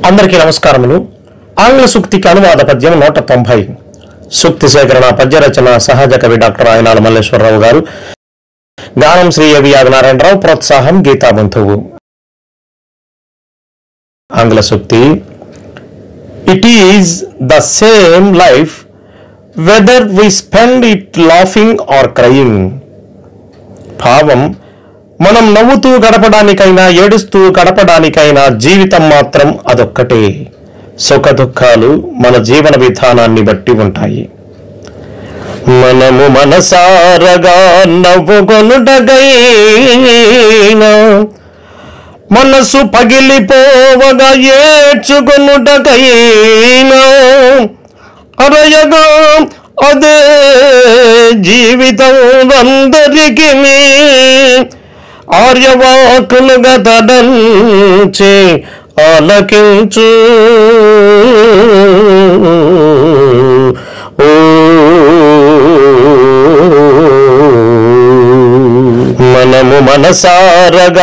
అందరికీ నమస్కారములు ఆంగ్ల సూక్తికి అనువాద పద్యం నూట తొంభై సూక్తి సేకరణ పద్య రచన సహజ కవి డాక్టర్ ఆయనాల మల్లేశ్వరరావు గారు గానం శ్రీ అవి నారాయణరావు ప్రోత్సాహం గీతాబంధువు ఆంగ్ల సూక్తి it is the same life whether we spend it laughing or crying భావం మనం నవ్వుతూ గడపడానికైనా ఏడుస్తూ గడపడానికైనా జీవితం మాత్రం అదొక్కటే సుఖ దుఃఖాలు మన జీవన విధానాన్ని బట్టి ఉంటాయి మనము మనసారగా నవ్వుకొనుటగైనా మనసు పగిలిపోవగా ఏడ్చుకొనుటకైనా అరయగా అదే జీవితం అందరికీ ఆర్యవాకులుగా తడంచే ఆలకించు ఓ మనము మనసారగా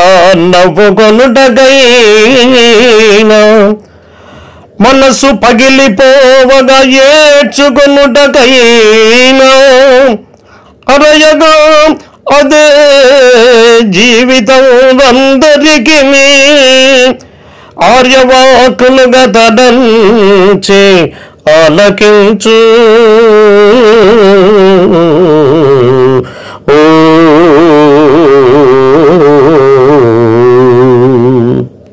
నవ్వుకొనుటగైనా మనసు పగిలిపోవగా ఏడ్చుకొనుటకైనా అరయగా అదే జీవితం అందరికీ ఆర్యవాకులుగా తడంచే ఆలకించు ఓ